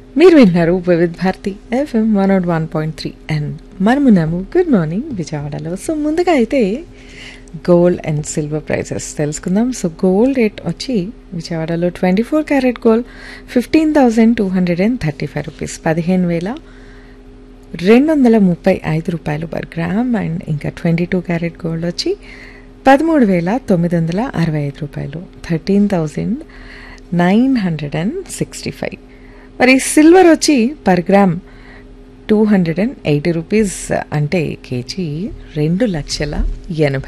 మీరు విన్నారు Vividh Bharati FM one nought one point three and మనమున్నాము గుడ్ మార్నింగ్ విజయవాడలో సో ముందుగా అయితే గోల్డ్ అండ్ సిల్వర్ ప్రైసెస్ తెలుసుకుందాం సో గోల్డ్ రేట్ వచ్చి విజయవాడలో twenty four carat gold fifteen thousand two hundred and thirty five rupees పదిహేను వేల రెండు వందల ముప్పై ఐదు రూపాయలు పర్ గ్రామ్ అండ్ ఇంకా ట్వంటీ టూ క్యారెట్ గోల్డ్ వచ్చి పదమూడు వేల తొమ్మిది వందల అరవై ఐదు రూపాయలు thirteen thousand nine hundred and sixty five మరి సిల్వర్ వచ్చి per gram two hundred and eighty rupees అంటే కేజీ రెండు లక్షల ఎనభై